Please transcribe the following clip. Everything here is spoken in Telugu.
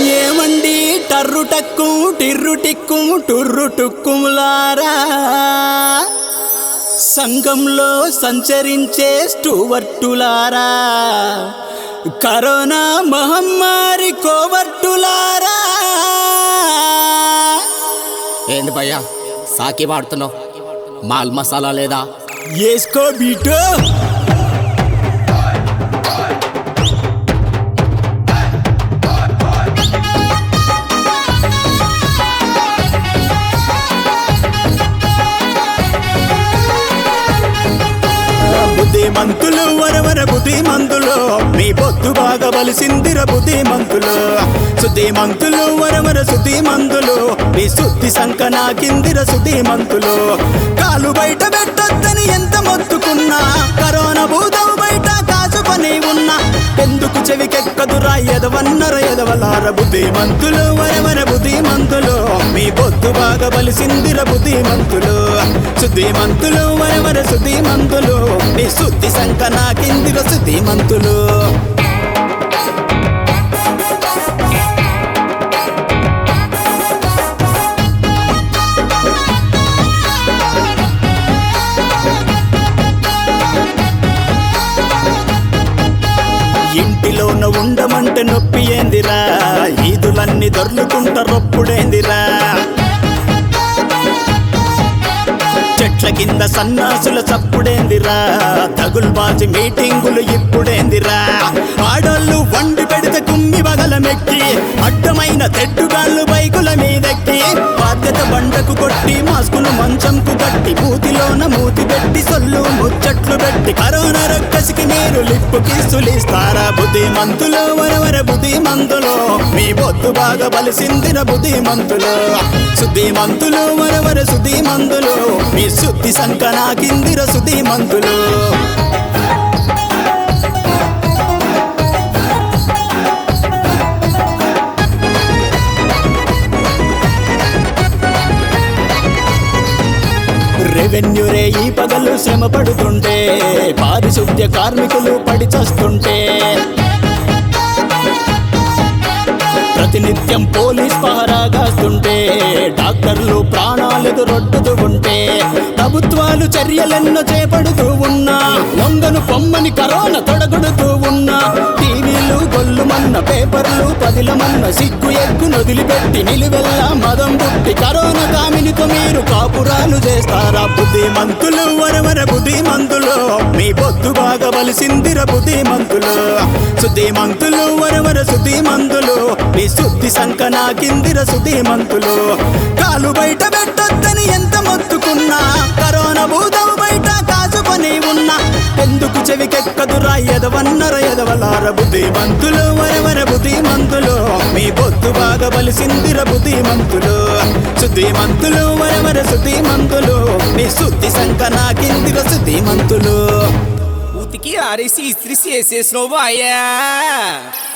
ఏమండి టర్రు టక్కు టిర్రు టిక్కు టుర్రు టుక్కుములారా సంఘంలో సంచరించే స్టూవర్టులారా కరోనా మహమ్మారి కోవర్టులారా ఏంది భయ్యా సాకి వాడుతున్నావు మాల్ మసాలా లేదా వేసుకో బీటో బుద్ధిమంతులు వరవర బుద్ధిమంతులు మీ పొద్దు బాగా బలిసిందిర బుద్ధిమంతులు శుద్ధిమంతులు వరవర శుద్ధిమంతులు మీ శుద్ధి సంక నాకిందిర శుద్ధిమంతులు కాలు బయట పెట్టొద్దని ఎంత మొత్తుకున్నా కరోనా భూతం బయట కాసు పని ఉన్నా ఎందుకు చెవికెక్కదురా ఎదవన్నర ఎదవలార బుద్ధిమంతులు వరవర బుద్ధిమంతులు మీ పొద్దు బాగా బలిసిందిర బుద్ధిమంతులు శుద్ధిమంతులు వరవర శుద్ధిమంతులు నీ శుద్ధి సంక నాకిందిర శుద్ధిమంతులు ఇంటిలోన ఉండమంటే నొప్పి ఏందిరా ఈదులన్నీ దొర్లుకుంట రొప్పుడేందిరా చెట్ల కింద సన్నాసుల చప్పుడేందిరా తగుల్బాజి మీటింగులు ఇప్పుడేందిరా ఆడోళ్ళు వండి పెడితే కుమ్మి బగలమెక్కి అడ్డమైన తెడ్డుగాళ్ళు బైకుల మీదెక్కి బాధ్యత బండకు కొట్టి మాస్కులు మంచంకు కట్టి మూతిలోన మూతి పెట్టి సొల్లు ముచ్చట్లు పెట్టి కరోనా రక్కసికి మీరు లిప్పు కిసులిస్తారా బుద్ధిమంతులు వరవర బుద్ధిమంతులు మీ బొద్దు బాగా బలిసిందిర బుద్ధిమంతులు శుద్ధిమంతులు వరవర శుద్ధిమంతులు మీ శుద్ధి సంక నాకిందిర శుద్ధిమంతులు రెవెన్యూ రే ఈ పగలు శ్రమ పడుతుంటే పారిశుద్ధ్య కార్మికులు పడి చస్తుంటే ప్రతినిత్యం పోలీస్ పహరాగాస్తుంటే డాక్టర్లు ప్రాణాలకు రొట్టుతూ ఉంటే ప్రభుత్వాలు చర్యలెన్నో చేపడుతూ ఉన్నా లొంగను పొమ్మని కరోనా తొడగొడుతూ ఉన్నా టీవీలు గొల్లుమన్న పేపర్లు పదిలమన్న సిగ్గు ఎగ్గు నొదిలిపెట్టి నిలువెల్లా మదం పుట్టి కరోనా కామినితో మీరు కాపురాలు చేస్తారా బుద్ధిమంతులు వరవర బుద్ధిమంతులు మీ పొద్దు బాగా బలిసిందిర బుద్ధిమంతులు శుద్ధిమంతులు వరవర శుద్ధిమంతులు మీ శుద్ధి సంక నాకిందిర శుద్ధిమంతులు కాలు బయట పెట్టొద్దని ఎంత మొత్తుకున్నా కరోనా భూతం బయట కాసు పని ఉన్నా ఎందుకు చెవికెక్కదురా ఎదవన్నర ఎదవలార బుద్ధిమంతులు వరవర బుద్ధిమంతులు మీ పొద్దు బాగా బలిసిందిర బుద్ధిమంతులు శుద్ధిమంతులు వరవర శుద్ధిమంతులు మీ శుద్ధి సంక నాకిందిర శుద్ధిమంతులు ఉతికి ఆరేసి ఇస్త్రీ చేసేసినావు బాయా